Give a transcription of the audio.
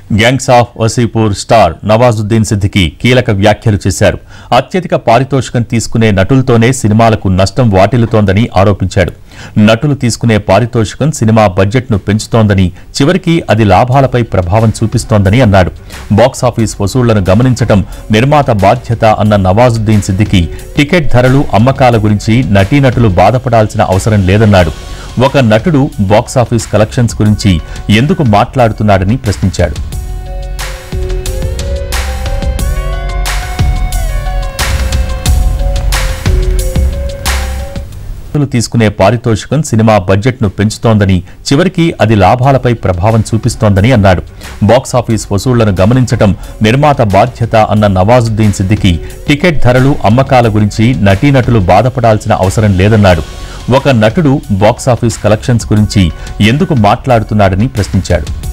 gangs of Wasseypur star Nawazuddin Siddiqui కీలక వ్యాఖ్యలు చేశారు అత్యధిక పారితోషికం తీసుకునే నటులతోనే సినిమాలకు నష్టం వాటిల్లుతోందని ఆరోపించాడు నటులు తీసుకునే పారితోషికం సినిమా బడ్జెట్ను పెంచుతోందని చివరికి అది లాభాలపై ప్రభావం చూపిస్తోందని అన్నాడు బాక్సాఫీస్ వసూళ్లను గమనించటం నిర్మాత బాధ్యత అన్న నవాజుద్దీన్ సిద్దికి టికెట్ ధరలు అమ్మకాల గురించి నటీనటులు బాధపడాల్సిన అవసరం లేదన్నాడు ఒక నటుడు బాక్సాఫీస్ కలెక్షన్స్ గురించి ఎందుకు మాట్లాడుతున్నాడని ప్రశ్నించాడు నటులు తీసుకునే పారితోషికం సినిమా బడ్జెట్ను పెంచుతోందని చివరికి అది లాభాలపై ప్రభావం చూపిస్తోందని అన్నాడు బాక్సాఫీస్ వసూళ్లను గమనించటం నిర్మాత బాధ్యత అన్న నవాజుద్దీన్ సిద్దికి టికెట్ ధరలు అమ్మకాల గురించి నటీనటులు బాధపడాల్సిన అవసరం లేదన్నాడు ఒక నటుడు బాక్సాఫీస్ కలెక్షన్స్ గురించి ఎందుకు మాట్లాడుతున్నాడని ప్రశ్నించాడు